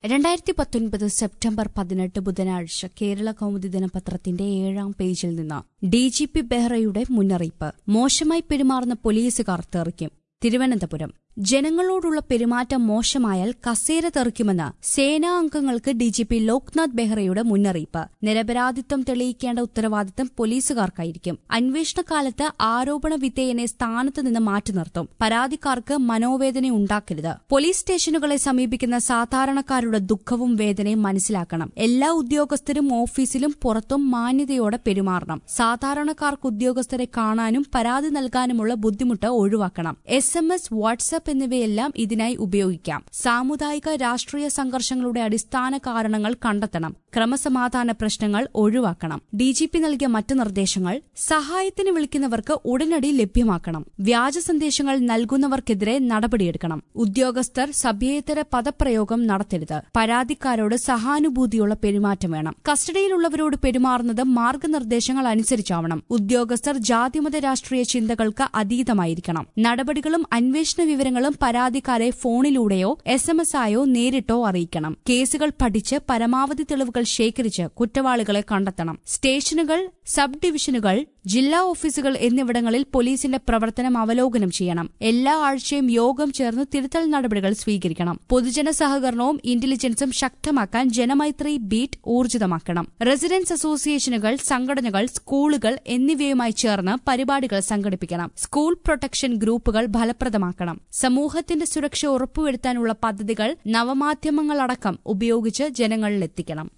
രണ്ടായിരത്തി പത്തൊൻപത് സെപ്റ്റംബർ പതിനെട്ട് ബുധനാഴ്ച കേരള കൗമുദി ദിനപത്രത്തിന്റെ ഏഴാം പേജിൽ നിന്ന് ഡി ജി പി ബെഹ്റയുടെ മുന്നറിയിപ്പ് മോശമായി പെരുമാറുന്ന പോലീസുകാർ തെറിക്കും തിരുവനന്തപുരം ജനങ്ങളോടുള്ള പെരുമാറ്റം മോശമായാൽ കസേര തെറിക്കുമെന്ന് സേനാ അംഗങ്ങൾക്ക് ഡിജിപി ലോക്നാഥ് ബെഹ്റയുടെ മുന്നറിയിപ്പ് നിരപരാധിത്വം തെളിയിക്കേണ്ട ഉത്തരവാദിത്തം പോലീസുകാർക്കായിരിക്കും അന്വേഷണകാലത്ത് ആരോപണ വിധേയനെ സ്ഥാനത്ത് നിന്ന് മാറ്റി നിർത്തും പരാതിക്കാർക്ക് മനോവേദന ഉണ്ടാക്കരുത് പോലീസ് സ്റ്റേഷനുകളെ സമീപിക്കുന്ന സാധാരണക്കാരുടെ ദുഃഖവും വേദനയും മനസ്സിലാക്കണം എല്ലാ ഉദ്യോഗസ്ഥരും ഓഫീസിലും പുറത്തും മാന്യതയോടെ പെരുമാറണം സാധാരണക്കാർക്ക് ഉദ്യോഗസ്ഥരെ കാണാനും പരാതി നൽകാനുമുള്ള ബുദ്ധിമുട്ട് ഒഴിവാക്കണം എസ് എം എസ് വാട്സ്ആപ്പ് എന്നിവയെല്ലാം ഇതിനായി ഉപയോഗിക്കാം സാമുദായിക രാഷ്ട്രീയ സംഘർഷങ്ങളുടെ അടിസ്ഥാന കാരണങ്ങൾ കണ്ടെത്തണം ക്രമസമാധാന പ്രശ്നങ്ങൾ ഒഴിവാക്കണം ഡിജിപി നൽകിയ മറ്റ് നിർദ്ദേശങ്ങൾ സഹായത്തിന് വിളിക്കുന്നവർക്ക് ഉടനടി ലഭ്യമാക്കണം വ്യാജ സന്ദേശങ്ങൾ നൽകുന്നവർക്കെതിരെ നടപടിയെടുക്കണം ഉദ്യോഗസ്ഥർ സഭ്യേതര പദപ്രയോഗം നടത്തരുത് പരാതിക്കാരോട് സഹാനുഭൂതിയുള്ള പെരുമാറ്റം വേണം കസ്റ്റഡിയിലുള്ളവരോട് പെരുമാറുന്നത് മാർഗനിർദ്ദേശങ്ങൾ അനുസരിച്ചാവണം ഉദ്യോഗസ്ഥർ ജാതിമത രാഷ്ട്രീയ ചിന്തകൾക്ക് അതീതമായിരിക്കണം നടപടികളും അന്വേഷണ വിവരങ്ങളും പരാതിക്കാരെ ഫോണിലൂടെയോ എസ് എം എസ് ആയോ നേരിട്ടോ അറിയിക്കണം കേസുകൾ പഠിച്ച് പരമാവധി തെളിവുകൾ ശേഖരിച്ച് കുറ്റവാളികളെ കണ്ടെത്തണം സ്റ്റേഷനുകൾ സബ് ഡിവിഷനുകൾ ജില്ലാ ഓഫീസുകൾ എന്നിവിടങ്ങളിൽ പോലീസിന്റെ പ്രവർത്തനം അവലോകനം ചെയ്യണം എല്ലാ ആഴ്ചയും യോഗം ചേർന്ന് തിരുത്തൽ നടപടികൾ സ്വീകരിക്കണം പൊതുജന സഹകരണവും ഇന്റലിജൻസും ശക്തമാക്കാൻ ജനമൈത്രി ബീറ്റ് ഊർജിതമാക്കണം റെസിഡൻസ് അസോസിയേഷനുകൾ സംഘടനകൾ സ്കൂളുകൾ എന്നിവയുമായി ചേർന്ന് പരിപാടികൾ സംഘടിപ്പിക്കണം സ്കൂൾ പ്രൊട്ടക്ഷൻ ഗ്രൂപ്പുകൾ ഫലപ്രദമാക്കണം സമൂഹത്തിന്റെ സുരക്ഷ ഉറപ്പുവരുത്താനുള്ള പദ്ധതികൾ നവമാധ്യമങ്ങളടക്കം ഉപയോഗിച്ച് ജനങ്ങളിലെത്തിക്കണം